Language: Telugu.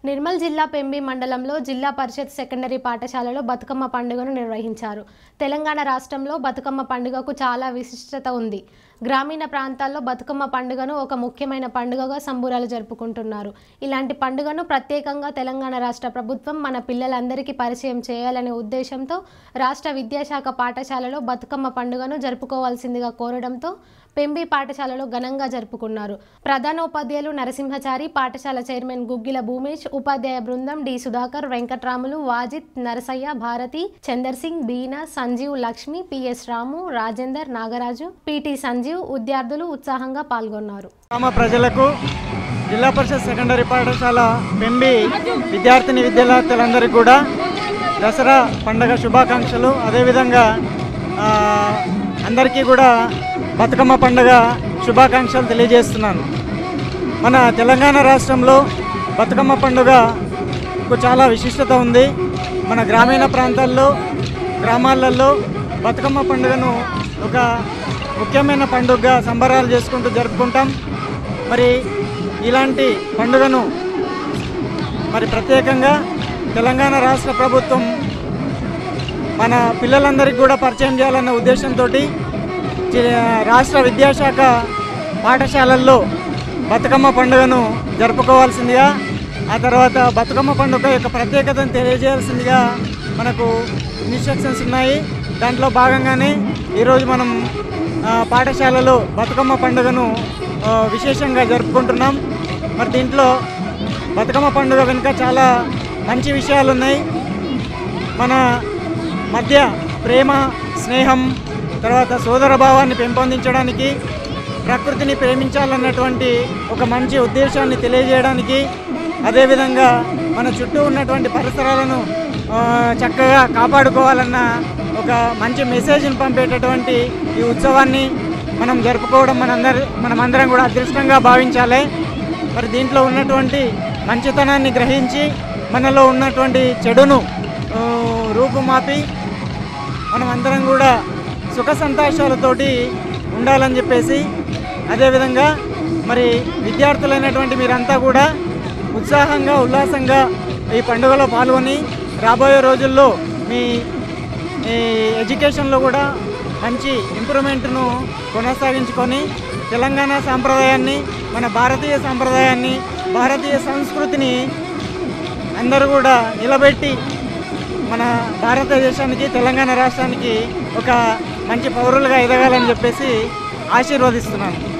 నిర్మల్ జిల్లా పెంబి మండలంలో జిల్లా పరిషత్ సెకండరీ పాఠశాలలో బతుకమ్మ పండుగను నిర్వహించారు తెలంగాణ రాష్ట్రంలో బతుకమ్మ పండుగకు చాలా విశిష్టత ఉంది గ్రామీణ ప్రాంతాల్లో బతుకమ్మ పండుగను ఒక ముఖ్యమైన పండుగగా సంబురాలు జరుపుకుంటున్నారు ఇలాంటి పండుగను ప్రత్యేకంగా తెలంగాణ రాష్ట్ర ప్రభుత్వం మన పిల్లలందరికీ పరిచయం చేయాలనే ఉద్దేశంతో రాష్ట్ర విద్యాశాఖ పాఠశాలలో బతుకమ్మ పండుగను జరుపుకోవాల్సిందిగా కోరడంతో పెంబి పాఠశాలలో ఘనంగా జరుపుకున్నారు ప్రధానోపాధ్యాయులు నరసింహచారి పాఠశాల చైర్మన్ గుగ్గిల భూమేష్ ఉపాధ్యాయ బృందం D Sudhakar Venkatramulu Wajith Narasaiah Bharathi Chander Singh Beena Sanjeev Lakshmi PS Ramu Rajender Nagaraju PT Sanjeev విద్యార్థులు ఉత్సాహంగా పాల్గొన్నారు గ్రామ ప్రజలకు జిల్లా పరిషత్ సెకండరీ పాఠశాల పెంబి విద్యార్థిని విద్యార్థులందరికీ కూడా దసరా పండగ శుభాకాంక్షలు అదేవిధంగా ఆ, అందరికీ కూడా బతుకమ్మ పండుగ శుభాకాంక్షలు తెలియజేస్తున్నాను మన తెలంగాణ రాష్ట్రంలో బతుకమ్మ పండుగకు చాలా విశిష్టత ఉంది మన గ్రామీణ ప్రాంతాల్లో గ్రామాలలో బతుకమ్మ పండుగను ఒక ముఖ్యమైన పండుగగా సంబరాలు చేసుకుంటూ జరుపుకుంటాం మరి ఇలాంటి పండుగను మరి ప్రత్యేకంగా తెలంగాణ రాష్ట్ర ప్రభుత్వం మన పిల్లలందరికీ కూడా పరిచయం చేయాలన్న ఉద్దేశంతో రాష్ట్ర విద్యాశాఖ పాఠశాలల్లో బతుకమ్మ పండుగను జరుపుకోవాల్సిందిగా ఆ తర్వాత బతుకమ్మ పండుగ యొక్క ప్రత్యేకతను తెలియజేయాల్సిందిగా మనకు ఇన్స్ట్రక్షన్స్ ఉన్నాయి దాంట్లో భాగంగానే ఈరోజు మనం ఆ, పాఠశాలలో బతుకమ్మ పండుగను ఆ, విశేషంగా జరుపుకుంటున్నాం మరి దీంట్లో బతుకమ్మ పండుగ వెనుక చాలా మంచి విషయాలు ఉన్నాయి మన మధ్య ప్రేమ స్నేహం తర్వాత సోదర భావాన్ని పెంపొందించడానికి ప్రకృతిని ప్రేమించాలన్నటువంటి ఒక మంచి ఉద్దేశాన్ని తెలియజేయడానికి అదేవిధంగా మన చుట్టూ ఉన్నటువంటి పరిసరాలను ఆ, చక్కగా కాపాడుకోవాలన్న ఒక మంచి మెసేజ్ని పంపేటటువంటి ఈ ఉత్సవాన్ని మనం జరుపుకోవడం మనందరి మనమందరం కూడా అదృష్టంగా భావించాలి మరి దీంట్లో ఉన్నటువంటి మంచితనాన్ని గ్రహించి మనలో ఉన్నటువంటి చెడును ఆ, రూపుమాపి మనం అందరం కూడా సుఖ సంతోషాలతోటి ఉండాలని చెప్పేసి అదేవిధంగా మరి విద్యార్థులైనటువంటి మీరంతా కూడా ఉత్సాహంగా ఉల్లాసంగా ఈ పండుగలో పాల్గొని రాబోయే రోజుల్లో మీ ఈ ఎడ్యుకేషన్లో కూడా మంచి ఇంప్రూవ్మెంట్ను కొనసాగించుకొని తెలంగాణ సాంప్రదాయాన్ని మన భారతీయ సాంప్రదాయాన్ని భారతీయ సంస్కృతిని అందరూ కూడా నిలబెట్టి మన భారతదేశానికి తెలంగాణ రాష్ట్రానికి ఒక మంచి పౌరులుగా ఎదగాలని చెప్పేసి ఆశీర్వదిస్తున్నాను